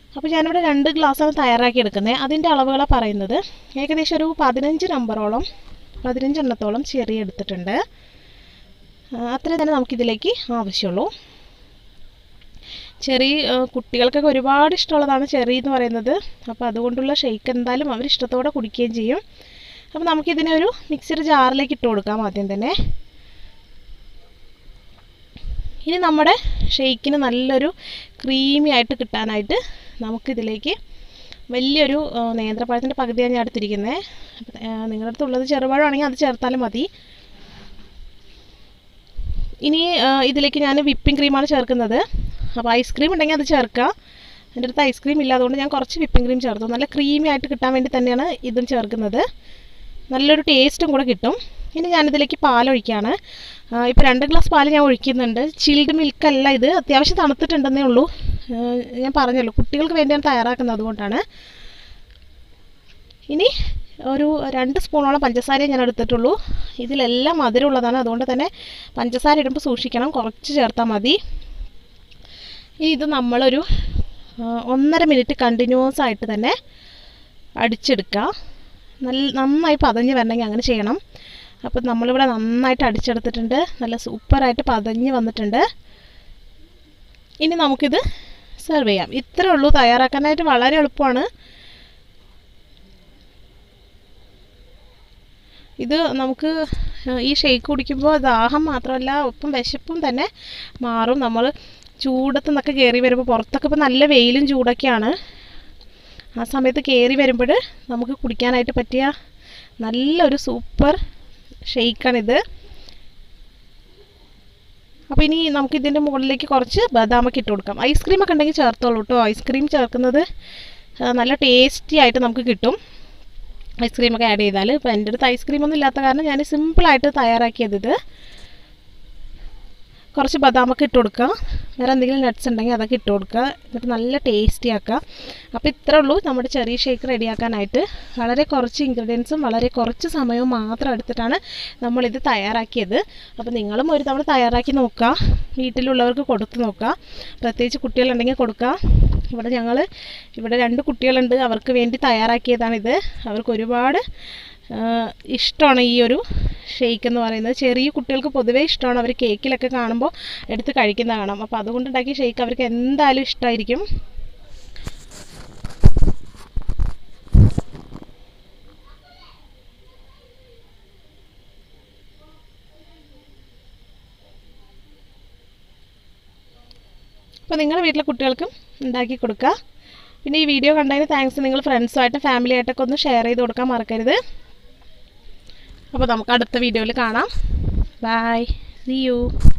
അപ്പോൾ ഞാനിവിടെ രണ്ട് ഗ്ലാസ്സാണ് തയ്യാറാക്കി എടുക്കുന്നത് അതിൻ്റെ അളവുകളാണ് പറയുന്നത് ഏകദേശം ഒരു പതിനഞ്ച് നമ്പറോളം പതിനഞ്ചെണ്ണത്തോളം ചെറിയ എടുത്തിട്ടുണ്ട് ആ, അത്രയും തന്നെ നമുക്കിതിലേക്ക് ആവശ്യമുള്ളൂ ചെറി ആ, കുട്ടികൾക്കൊക്കെ ഒരുപാട് ഇഷ്ടമുള്ളതാണ് ചെറി എന്ന് പറയുന്നത് അപ്പോൾ അതുകൊണ്ടുള്ള ഷെയ്ക്ക് എന്തായാലും അവർ ഇഷ്ടത്തോടെ കുടിക്കുകയും ചെയ്യും അപ്പോൾ നമുക്കിതിനെ ഒരു മിക്സിയുടെ ജാറിലേക്ക് ഇട്ട് കൊടുക്കാം ആദ്യം തന്നെ ഇനി നമ്മുടെ ഷെയ്ക്കിന് നല്ലൊരു ക്രീമി ആയിട്ട് കിട്ടാനായിട്ട് നമുക്കിതിലേക്ക് വലിയൊരു ആ, നേന്ത്രപ്പഴത്തിൻ്റെ പകുതിയാണ് ഞാൻ എടുത്തിരിക്കുന്നത് നിങ്ങളുടെ അടുത്തുള്ളത് ചെറുപഴമാണെങ്കിൽ അത് ചേർത്താലും മതി ഇനി ആ, ഇതിലേക്ക് ഞാൻ വിപ്പിംഗ് ക്രീമാണ് ചേർക്കുന്നത് അപ്പോൾ ഐസ്ക്രീം ഉണ്ടെങ്കിൽ അത് ചേർക്കുക എൻ്റെ അടുത്ത് ഐസ്ക്രീം ഇല്ല അതുകൊണ്ട് ഞാൻ കുറച്ച് വിപ്പിംഗ് ക്രീം ചേർത്തു നല്ല ക്രീമി ആയിട്ട് കിട്ടാൻ വേണ്ടി തന്നെയാണ് ഇതും ചേർക്കുന്നത് നല്ലൊരു ടേസ്റ്റും കൂടെ കിട്ടും ഇനി ഞാനിതിലേക്ക് പാലൊഴിക്കുകയാണ് ഇപ്പോൾ രണ്ട് ഗ്ലാസ് പാൽ ഞാൻ ഒഴിക്കുന്നുണ്ട് ചിൽഡ് മിൽക്കല്ല ഇത് അത്യാവശ്യം തണുത്തിട്ടുണ്ടെന്നേ ഉള്ളൂ ആ, ഞാൻ പറഞ്ഞല്ലോ കുട്ടികൾക്ക് വേണ്ടിയാണ് തയ്യാറാക്കുന്നത് അതുകൊണ്ടാണ് ഇനി ഒരു രണ്ട് സ്പൂണോളം പഞ്ചസാരയെ ഞാൻ എടുത്തിട്ടുള്ളൂ ഇതിലെല്ലാം മധുരമുള്ളതാണ് അതുകൊണ്ട് തന്നെ പഞ്ചസാര ഇടുമ്പോൾ സൂക്ഷിക്കണം കുറച്ച് ചേർത്താൽ മതി ഇനി ഇത് നമ്മളൊരു ആ, ഒന്നര മിനിറ്റ് കണ്ടിന്യൂസ് ആയിട്ട് തന്നെ അടിച്ചെടുക്കുക നല്ല നന്നായി പതഞ്ഞ് വരണമെങ്കിൽ അങ്ങനെ ചെയ്യണം അപ്പോൾ നമ്മളിവിടെ നന്നായിട്ട് അടിച്ചെടുത്തിട്ടുണ്ട് നല്ല സൂപ്പറായിട്ട് പതഞ്ഞ് വന്നിട്ടുണ്ട് ഇനി നമുക്കിത് സെർവ് ചെയ്യാം ഇത്രേ ഉള്ളൂ തയ്യാറാക്കാനായിട്ട് വളരെ എളുപ്പമാണ് ഇത് നമുക്ക് ഈ ഷേക്ക് കുടിക്കുമ്പോൾ ദാഹം മാത്രമല്ല ഒപ്പം വിശപ്പും തന്നെ മാറും നമ്മൾ ചൂടത്ത് നിന്നൊക്കെ കയറി വരുമ്പോൾ പുറത്തൊക്കെ ഇപ്പോൾ നല്ല വെയിലും ചൂടൊക്കെയാണ് ആ സമയത്ത് കയറി വരുമ്പോൾ നമുക്ക് കുടിക്കാനായിട്ട് പറ്റിയ നല്ലൊരു സൂപ്പർ ഷെയ്ക്കാണിത് അപ്പോൾ ഇനി നമുക്ക് ഇതിൻ്റെ മുകളിലേക്ക് കുറച്ച് ബദാമൊക്കെ ഇട്ട് കൊടുക്കാം ഐസ്ക്രീമൊക്കെ ഉണ്ടെങ്കിൽ ചേർത്തോളൂ കേട്ടോ ഐസ്ക്രീം ചേർക്കുന്നത് ആ, നല്ല ടേസ്റ്റി ആയിട്ട് നമുക്ക് കിട്ടും ഐസ്ക്രീമൊക്കെ ആഡ് ചെയ്താൽ ഇപ്പോൾ എൻ്റെ അടുത്ത് ഐസ്ക്രീം ഒന്നും ഇല്ലാത്ത കാരണം ഞാൻ സിമ്പിളായിട്ട് തയ്യാറാക്കിയത് ഇത് കുറച്ച് ബദാമൊക്കെ ഇട്ട് കൊടുക്കുക വേറെ എന്തെങ്കിലും നട്ട്സ് ഉണ്ടെങ്കിൽ അതൊക്കെ ഇട്ട് കൊടുക്കുക എന്നിട്ട് നല്ല ടേസ്റ്റി ആക്കുക അപ്പോൾ ഇത്രേ ഉള്ളൂ നമ്മുടെ ചെറിയ ഷേക്ക് റെഡിയാക്കാനായിട്ട് വളരെ കുറച്ച് ഇൻഗ്രീഡിയൻസും വളരെ കുറച്ച് സമയവും മാത്രം എടുത്തിട്ടാണ് നമ്മളിത് തയ്യാറാക്കിയത് അപ്പോൾ നിങ്ങളും ഒരു തവണ തയ്യാറാക്കി നോക്കുക വീട്ടിലുള്ളവർക്ക് കൊടുത്ത് നോക്കുക പ്രത്യേകിച്ച് കുട്ടികളുണ്ടെങ്കിൽ കൊടുക്കുക ഇവിടെ ഞങ്ങൾ ഇവിടെ രണ്ട് കുട്ടികളുണ്ട് അവർക്ക് വേണ്ടി തയ്യാറാക്കിയതാണിത് അവർക്ക് ഒരുപാട് ആ, ഇഷ്ടമാണ് ഈ ഒരു ഷെയ്ക്ക് എന്ന് പറയുന്നത് ചെറിയ കുട്ടികൾക്ക് പൊതുവേ ഇഷ്ടമാണ് അവർ കേക്കിലൊക്കെ കാണുമ്പോൾ എടുത്ത് കഴിക്കുന്ന കാണാം അപ്പോൾ അതുകൊണ്ട് ഉണ്ടാക്കിയ ഷെയ്ക്ക് അവർക്ക് എന്തായാലും ഇഷ്ടമായിരിക്കും അപ്പോൾ നിങ്ങളുടെ വീട്ടിലെ കുട്ടികൾക്കും ഉണ്ടാക്കി കൊടുക്കുക പിന്നെ ഈ വീഡിയോ കണ്ടതിന് താങ്ക്സ് നിങ്ങൾ ഫ്രണ്ട്സുമായിട്ട് ഫാമിലി ആയിട്ടൊക്കെ ഒന്ന് ഷെയർ ചെയ്ത് കൊടുക്കാൻ മറക്കരുത് അപ്പോൾ നമുക്ക് അടുത്ത വീഡിയോയിൽ കാണാം ബൈ സി യു